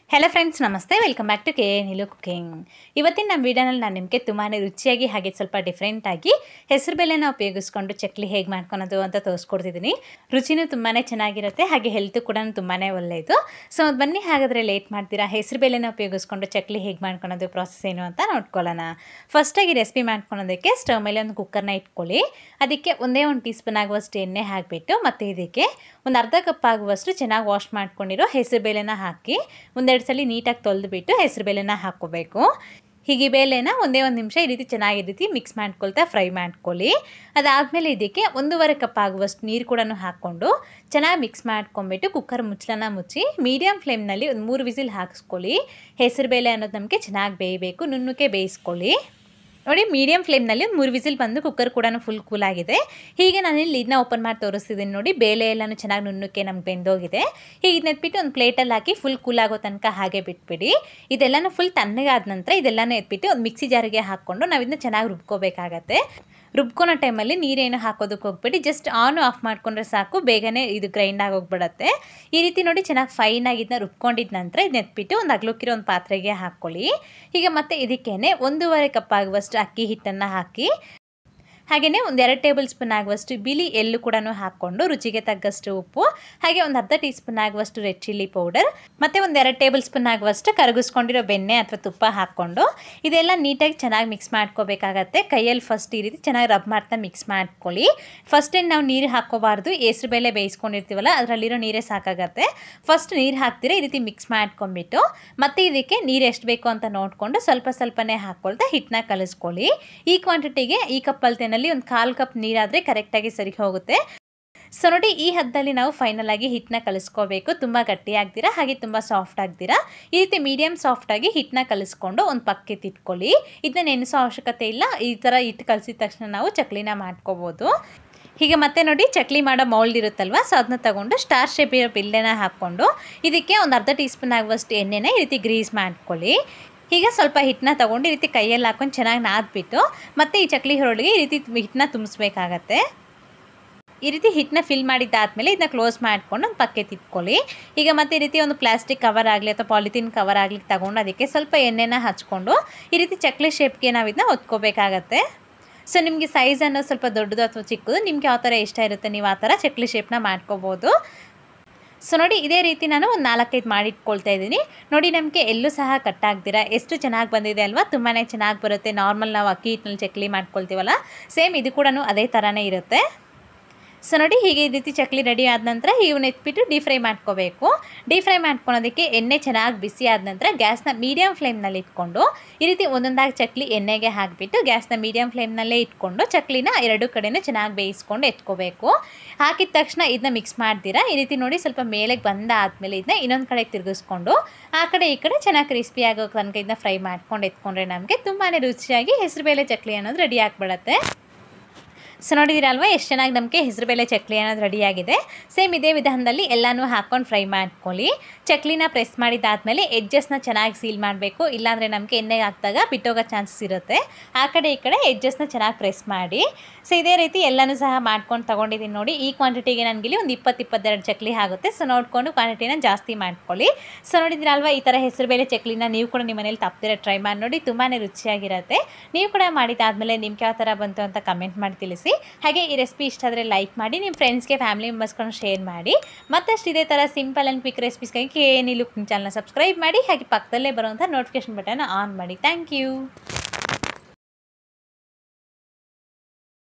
hello friends ನಮಸ್ತೆ welcome back to K Nilu cooking ಇವತ್ತಿನ ನಮ್ಮ ವೀಡಿಯೋನಲ್ಲಿ ನಾನು ನಿಮಗೆ ತುಂಬಾ ರುಚಿಯಾಗಿ ಹಾಗೆ ಸ್ವಲ್ಪ ಡಿಫ್ರೆಂಟಾಗಿ ಹೆಸರು ಬೇಳೆನ ಉಪಯೋಗಿಸ್ಕೊಂಡು ಚಕ್ಲಿ ಹೇಗೆ ಮಾಡ್ಕೊಳೋದು ಅಂತ ತೋರಿಸ್ಕೊಡ್ತಿದ್ದೀನಿ ರುಚಿನೂ ತುಂಬಾ ಚೆನ್ನಾಗಿರುತ್ತೆ ಹಾಗೆ ಹೆಲ್ತು ಕೂಡ ತುಂಬಾ ಒಳ್ಳೆಯದು ಸೊ ಬನ್ನಿ ಹಾಗಾದರೆ ಲೇಟ್ ಮಾಡ್ತೀರಾ ಹೆಸರು ಬೇಳೆನ ಉಪಯೋಗಿಸ್ಕೊಂಡು ಚಕ್ಲಿ ಹೇಗೆ ಮಾಡ್ಕೊಳೋದು ಪ್ರಾಸೆಸ್ ಏನು ಅಂತ ನೋಡ್ಕೊಳ್ಳೋಣ ಫಸ್ಟಾಗಿ ರೆಸಿಪಿ ಮಾಡ್ಕೊಳೋದಕ್ಕೆ ಸ್ಟವ್ ಮೇಲೆ ಒಂದು ಕುಕ್ಕರ್ನ ಇಟ್ಕೊಳ್ಳಿ ಅದಕ್ಕೆ ಒಂದೇ ಒಂದು ಟೀ ಸ್ಪೂನ್ ಆಗುವಷ್ಟು ಎಣ್ಣೆ ಹಾಕಿಬಿಟ್ಟು ಮತ್ತು ಇದಕ್ಕೆ ಒಂದು ಅರ್ಧ ಕಪ್ ಆಗುವಷ್ಟು ಚೆನ್ನಾಗಿ ವಾಶ್ ಮಾಡ್ಕೊಂಡಿರೋ ಹೆಸರು ಬೇಳೆನ ಹಾಕಿ ಒಂದೆರಡು ಸಲ ನೀಟಾಗಿ ತೊಳೆದುಬಿಟ್ಟು ಹೆಸರು ಬೇಳೆನ ಹಾಕ್ಕೋಬೇಕು ಹೀಗೆ ಬೇಳೆನ ಒಂದೇ ಒಂದು ನಿಮಿಷ ಈ ರೀತಿ ಚೆನ್ನಾಗಿ ರೀತಿ ಮಿಕ್ಸ್ ಮಾಡ್ಕೊಳ್ತಾ ಫ್ರೈ ಮಾಡ್ಕೊಳ್ಳಿ ಅದಾದಮೇಲೆ ಇದಕ್ಕೆ ಒಂದೂವರೆ ಕಪ್ ಆಗುವಷ್ಟು ನೀರು ಕೂಡ ಹಾಕ್ಕೊಂಡು ಚೆನ್ನಾಗಿ ಮಿಕ್ಸ್ ಮಾಡ್ಕೊಂಬಿಟ್ಟು ಕುಕ್ಕರ್ ಮುಚ್ಚಲನ ಮುಚ್ಚಿ ಮೀಡಿಯಮ್ ಫ್ಲೇಮ್ನಲ್ಲಿ ಒಂದು ಮೂರು ವಿಸಿಲ್ ಹಾಕಿಸ್ಕೊಳ್ಳಿ ಹೆಸರು ಬೇಳೆ ಅನ್ನೋದು ನಮಗೆ ಚೆನ್ನಾಗಿ ಬೇಯಬೇಕು ನುಣ್ಣಕ್ಕೆ ಬೇಯಿಸ್ಕೊಳ್ಳಿ ನೋಡಿ ಮೀಡಿಯಮ್ ಫ್ಲೇಮ್ನಲ್ಲಿ ಒಂದು ಮೂರು ವಿಸಿಲ್ ಬಂದು ಕುಕ್ಕರ್ ಕೂಡ ಫುಲ್ ಕೂಲ್ ಆಗಿದೆ ಹೀಗೆ ನಾನು ಇಲ್ಲಿ ಲೀಡ್ನ ಓಪನ್ ಮಾಡಿ ತೋರಿಸ್ತಿದ್ದೀನಿ ನೋಡಿ ಬೇಳೆ ಎಲ್ಲನೂ ಚೆನ್ನಾಗಿ ನುಣ್ಣಕ್ಕೆ ನಮ್ಗೆ ಬೆಂದೋಗಿದೆ ಹೀಗೆ ಇದನ್ನೆತ್ಬಿಟ್ಟು ಒಂದು ಪ್ಲೇಟಲ್ಲಿ ಹಾಕಿ ಫುಲ್ ಕೂಲ್ ಆಗೋ ತನಕ ಹಾಗೆ ಬಿಟ್ಬಿಡಿ ಇದೆಲ್ಲನೂ ಫುಲ್ ತಣ್ಣಗಾದ ನಂತರ ಇದೆಲ್ಲನೂ ಎತ್ಬಿಟ್ಟು ಒಂದು ಮಿಕ್ಸಿ ಜಾರಿಗೆ ಹಾಕ್ಕೊಂಡು ನಾವು ಇದನ್ನ ಚೆನ್ನಾಗಿ ರುಬ್ಕೋಬೇಕಾಗತ್ತೆ ರುಬ್ಕೊಳೋ ಟೈಮಲ್ಲಿ ನೀರೇನು ಹಾಕೋದಕ್ಕೆ ಹೋಗ್ಬಿಟ್ಟು ಜಸ್ಟ್ ಆನ್ ಆಫ್ ಮಾಡ್ಕೊಂಡ್ರೆ ಸಾಕು ಬೇಗನೆ ಇದು ಗ್ರೈಂಡ್ ಆಗೋಗ್ಬಿಡತ್ತೆ ಈ ರೀತಿ ನೋಡಿ ಚೆನ್ನಾಗಿ ಫೈನಾಗಿ ಇದನ್ನ ರುಬ್ಕೊಂಡಿದ ನಂತರ ಇದನ್ನ ಎತ್ಬಿಟ್ಟು ಒಂದು ಅಗ್ಲಕ್ಕಿರೋ ಒಂದು ಪಾತ್ರೆಗೆ ಹಾಕ್ಕೊಳ್ಳಿ ಹೀಗೆ ಮತ್ತೆ ಇದಕ್ಕೇನೆ ಒಂದೂವರೆ ಕಪ್ ಆಗುವಷ್ಟು ಅಕ್ಕಿ ಹಿಟ್ಟನ್ನು ಹಾಕಿ ಹಾಗೆಯೇ ಒಂದು ಎರಡು ಟೇಬಲ್ ಸ್ಪೂನ್ ಆಗುವಷ್ಟು ಬಿಳಿ ಎಳ್ಳು ಕೂಡ ಹಾಕ್ಕೊಂಡು ರುಚಿಗೆ ತగ్గಷ್ಟು ಉಪ್ಪು ಹಾಗೆ ಒಂದು ಅರ್ಧ ಟೀ ಸ್ಪೂನ್ ಆಗುವಷ್ಟು ರೆಡ್ ಚಿಲ್ಲಿ ಪೌಡರ್ ಮತ್ತು ಒಂದು ಎರಡು ಟೇಬಲ್ ಸ್ಪೂನ್ ಆಗುವಷ್ಟು ಕರಗಿಸ್ಕೊಂಡಿರೋ ಬೆಣ್ಣೆ ಅಥವಾ ತುಪ್ಪ ಹಾಕ್ಕೊಂಡು ಇದೆಲ್ಲ ನೀಟಾಗಿ ಚೆನ್ನಾಗಿ ಮಿಕ್ಸ್ ಮಾಡ್ಕೋಬೇಕಾಗತ್ತೆ ಕೈಯಲ್ಲಿ ಫಸ್ಟ್ ಈ ರೀತಿ ಚೆನ್ನಾಗಿ ರಬ್ ಮಾಡ್ತಾ ಮಿಕ್ಸ್ ಮಾಡ್ಕೊಳ್ಳಿ ಫಸ್ಟ್ ಏನು ನಾವು ನೀರು ಹಾಕ್ಕೋಬಾರ್ದು ಹೆಸ್ರು ಬೇಳೆ ಬೇಯಿಸ್ಕೊಂಡಿರ್ತೀವಲ್ಲ ಅದರಲ್ಲಿರೋ ನೀರೇ ಸಾಕಾಗತ್ತೆ ಫಸ್ಟ್ ನೀರು ಹಾಕ್ತೀರಾ ಈ ರೀತಿ ಮಿಕ್ಸ್ ಮಾಡ್ಕೊಂಬಿಟ್ಟು ಮತ್ತು ಇದಕ್ಕೆ ನೀರು ಎಷ್ಟು ಬೇಕು ಅಂತ ನೋಡಿಕೊಂಡು ಸ್ವಲ್ಪ ಸ್ವಲ್ಪನೇ ಹಾಕ್ಕೊಳ್ತಾ ಹಿಟ್ಟನ್ನ ಕಲಿಸ್ಕೊಳ್ಳಿ ಈ ಕ್ವಾಂಟಿಟಿಗೆ ಈ ಕಪ್ಪಲ್ತೇನಲ್ಲಿ ಒಂದು ಕಾಲು ಕಪ್ ನೀರಾದರೆ ಕರೆಕ್ಟಾಗಿ ಸರಿ ಹೋಗುತ್ತೆ ಸೊ ನೋಡಿ ಈ ಹದ್ದಲ್ಲಿ ನಾವು ಫೈನಲ್ ಆಗಿ ಹಿಟ್ಟನ್ನ ಕಲಿಸ್ಕೋಬೇಕು ತುಂಬ ಗಟ್ಟಿ ಆಗ್ತೀರಾ ಹಾಗೆ ತುಂಬ ಸಾಫ್ಟ್ ಆಗ್ತೀರಾ ಈ ರೀತಿ ಮೀಡಿಯಮ್ ಸಾಫ್ಟಾಗಿ ಹಿಟ್ಟನ್ನ ಕಲಿಸ್ಕೊಂಡು ಒಂದು ಪಕ್ಕೆ ತಿಟ್ಕೊಳ್ಳಿ ಇದನ್ನ ನೆನೆಸೋ ಅವಶ್ಯಕತೆ ಇಲ್ಲ ಈ ಥರ ಹಿಟ್ಟು ಕಲಿಸಿದ ತಕ್ಷಣ ನಾವು ಚಕ್ಲಿನ ಮಾಡ್ಕೋಬೋದು ಹೀಗೆ ಮತ್ತೆ ನೋಡಿ ಚಕ್ಲಿ ಮಾಡೋ ಮೌಲ್ಡ್ ಇರುತ್ತಲ್ವ ಸೊ ಅದನ್ನ ತಗೊಂಡು ಸ್ಟಾರ್ ಶೇಪ್ ಇರೋ ಬಿಲ್ಲೆನ ಹಾಕ್ಕೊಂಡು ಇದಕ್ಕೆ ಒಂದು ಅರ್ಧ ಟೀ ಸ್ಪೂನ್ ಆಗುವಷ್ಟು ಎಣ್ಣೆನ ಈ ರೀತಿ ಗ್ರೀಸ್ ಮಾಡ್ಕೊಳ್ಳಿ ಈಗ ಸ್ವಲ್ಪ ಹಿಟ್ಟನ್ನ ತೊಗೊಂಡು ಈ ರೀತಿ ಕೈಯಲ್ಲಿ ಹಾಕೊಂಡು ಚೆನ್ನಾಗಿ ನಾದ್ಬಿಟ್ಟು ಮತ್ತು ಈ ಚಕ್ಲಿ ಹೊರಳಿಗೆ ಈ ರೀತಿ ಹಿಟ್ಟನ್ನ ತುಂಬಿಸ್ಬೇಕಾಗತ್ತೆ ಈ ರೀತಿ ಹಿಟ್ಟನ್ನ ಫಿಲ್ ಮಾಡಿದ್ದಾದಮೇಲೆ ಇದನ್ನ ಕ್ಲೋಸ್ ಮಾಡ್ಕೊಂಡು ಒಂದು ಪಕ್ಕೆ ತಿಟ್ಕೊಳ್ಳಿ ಈಗ ಮತ್ತೆ ಈ ರೀತಿ ಒಂದು ಪ್ಲಾಸ್ಟಿಕ್ ಕವರ್ ಆಗಲಿ ಅಥವಾ ಪಾಲಿಥಿನ್ ಕವರ್ ಆಗಲಿ ತಗೊಂಡು ಅದಕ್ಕೆ ಸ್ವಲ್ಪ ಎಣ್ಣೆನ ಹಚ್ಕೊಂಡು ಈ ರೀತಿ ಚಕ್ಲಿ ಶೇಪ್ಗೆ ನಾವು ಇದನ್ನ ಹೊತ್ಕೋಬೇಕಾಗತ್ತೆ ಸೊ ನಿಮಗೆ ಸೈಜ್ ಅನ್ನೋದು ಸ್ವಲ್ಪ ದೊಡ್ಡದು ಅಥವಾ ಚಿಕ್ಕದು ನಿಮ್ಗೆ ಯಾವ ಥರ ಇಷ್ಟ ಇರುತ್ತೆ ನೀವು ಆ ಥರ ಚಕ್ಲಿ ಶೇಪ್ನ ಮಾಡ್ಕೋಬೋದು ಸೊ ನೋಡಿ ಇದೇ ರೀತಿ ನಾನು ಒಂದು ನಾಲ್ಕೈದು ಮಾಡಿಟ್ಕೊಳ್ತಾ ಇದ್ದೀನಿ ನೋಡಿ ನಮಗೆ ಎಲ್ಲೂ ಸಹ ಕಟ್ಟಾಗ್ದಿರ ಎಷ್ಟು ಚೆನ್ನಾಗಿ ಬಂದಿದೆ ಅಲ್ವಾ ತುಂಬಾ ಚೆನ್ನಾಗಿ ಬರುತ್ತೆ ನಾರ್ಮಲ್ ನಾವು ಅಕ್ಕಿ ಹಿಟ್ಟಿನಲ್ಲಿ ಚಕ್ಲಿ ಮಾಡ್ಕೊಳ್ತೀವಲ್ಲ ಸೇಮ್ ಇದು ಕೂಡ ಅದೇ ಥರನೇ ಇರುತ್ತೆ ಸೊ ನೋಡಿ ಹೀಗೆ ಈ ರೀತಿ ಚಕ್ಲಿ ರೆಡಿ ಆದ ನಂತರ ಇವನ್ನ ಎತ್ಬಿಟ್ಟು ಡೀಪ್ ಫ್ರೈ ಮಾಡ್ಕೋಬೇಕು ಡೀಪ್ ಫ್ರೈ ಮಾಡ್ಕೊಳೋದಕ್ಕೆ ಎಣ್ಣೆ ಚೆನ್ನಾಗಿ ಬಿಸಿ ಆದ ನಂತರ ಗ್ಯಾಸ್ನ ಮೀಡಿಯಮ್ ಫ್ಲೇಮ್ನಲ್ಲಿ ಇಟ್ಕೊಂಡು ಈ ರೀತಿ ಒಂದೊಂದಾಗಿ ಚಕ್ಲಿ ಎಣ್ಣೆಗೆ ಹಾಕಿಬಿಟ್ಟು ಗ್ಯಾಸ್ನ ಮೀಡಿಯಮ್ ಫ್ಲೇಮ್ನಲ್ಲೇ ಇಟ್ಕೊಂಡು ಚಕ್ಲಿನ ಎರಡು ಕಡೆನೂ ಚೆನ್ನಾಗಿ ಬೇಯಿಸ್ಕೊಂಡು ಎತ್ಕೋಬೇಕು ಹಾಕಿದ ತಕ್ಷಣ ಇದನ್ನ ಮಿಕ್ಸ್ ಮಾಡ್ತೀರಾ ಈ ರೀತಿ ನೋಡಿ ಸ್ವಲ್ಪ ಮೇಲೆಗೆ ಬಂದಾದಮೇಲೆ ಇದನ್ನ ಇನ್ನೊಂದು ಕಡೆ ತಿರುಗಿಸ್ಕೊಂಡು ಆ ಕಡೆ ಈ ಕಡೆ ಚೆನ್ನಾಗಿ ಕ್ರಿಸ್ಪಿ ಆಗೋ ತನಕ ಇದನ್ನ ಫ್ರೈ ಮಾಡ್ಕೊಂಡು ಎತ್ಕೊಂಡ್ರೆ ನಮಗೆ ತುಂಬಾ ರುಚಿಯಾಗಿ ಹೆಸರುಬೇಳೆ ಚಕ್ಲಿ ಅನ್ನೋದು ರೆಡಿ ಆಗಿಬಿಡತ್ತೆ ಸೊ ನೋಡಿದಿರಲ್ವ ಎಷ್ಟು ಚೆನ್ನಾಗಿ ನಮಗೆ ಹೆಸರುಬೇಳೆ ಚಕ್ಲಿ ಅನ್ನೋದು ರೆಡಿಯಾಗಿದೆ ಸೇಮ್ ಇದೇ ವಿಧಾನದಲ್ಲಿ ಎಲ್ಲನೂ ಹಾಕ್ಕೊಂಡು ಫ್ರೈ ಮಾಡ್ಕೊಳ್ಳಿ ಚಕ್ಲಿನ ಪ್ರೆಸ್ ಮಾಡಿದಾದ್ಮೇಲೆ ಎಡ್ಜಸ್ನ ಚೆನ್ನಾಗಿ ಸೀಲ್ ಮಾಡಬೇಕು ಇಲ್ಲಾಂದರೆ ನಮಗೆ ಎಣ್ಣೆಗೆ ಹಾಕಿದಾಗ ಬಿಟ್ಟೋಗೋ ಚಾನ್ಸಸ್ ಇರುತ್ತೆ ಆ ಕಡೆ ಈ ಕಡೆ ಎಡ್ಜಸ್ನ ಚೆನ್ನಾಗಿ ಪ್ರೆಸ್ ಮಾಡಿ ಸೊ ಇದೇ ರೀತಿ ಎಲ್ಲನೂ ಸಹ ಮಾಡ್ಕೊಂಡು ತೊಗೊಂಡಿದ್ದೀನಿ ನೋಡಿ ಈ ಕ್ವಾಂಟಿಟಿಗೆ ನನಗಿಲ್ಲಿ ಒಂದು ಇಪ್ಪತ್ತು ಇಪ್ಪತ್ತೆರಡು ಚಕ್ಲಿ ಆಗುತ್ತೆ ಸೊ ನೋಡಿಕೊಂಡು ಕ್ವಾಂಟಿಟಿನ ಜಾಸ್ತಿ ಮಾಡ್ಕೊಳ್ಳಿ ಸೊ ನೋಡಿದ್ರಲ್ವ ಈ ಥರ ಹೆಸರುಬೇಳೆ ಚಕ್ಲಿನ ನೀವು ಕೂಡ ನಿಮ್ಮ ಮನೇಲಿ ತಪ್ಪದಿರ ಟ್ರೈ ಮಾಡಿ ನೋಡಿ ತುಂಬಾ ರುಚಿಯಾಗಿರುತ್ತೆ ನೀವು ಕೂಡ ಮಾಡಿದಾದ್ಮೇಲೆ ನಿಮ್ಗೆ ಯಾವ ಥರ ಬಂತು ಅಂತ ಕಮೆಂಟ್ ಮಾಡಿ ತಿಳಿಸಿ ಹಾಗೆ ಈ ರೆಸಿಪಿ ಇಷ್ಟ ಆದರೆ ಲೈಕ್ ಮಾಡಿ ನಿಮ್ಮ ಫ್ರೆಂಡ್ಸ್ಗೆ ಫ್ಯಾಮಿಲಿ ಮೆಂಬರ್ಸ್ಕೊಂಡು ಶೇರ್ ಮಾಡಿ ಮತ್ತಷ್ಟು ಇದೇ ಥರ ಸಿಂಪಲ್ ಆ್ಯಂಡ್ ಕ್ವಿಕ್ ರೆಸಿಪೀಸ್ಗಾಗಿ ಕೆ ಎನಿ ಲುಕ್ ಚಾನಲ್ನ ಸಬ್ಸ್ಕ್ರೈಬ್ ಮಾಡಿ ಹಾಗೆ ಪಕ್ಕದಲ್ಲೇ ಬರುವಂಥ ನೋಟಿಫಿಕೇಶನ್ ಬಟನ್ ಆನ್ ಮಾಡಿ ಥ್ಯಾಂಕ್ ಯು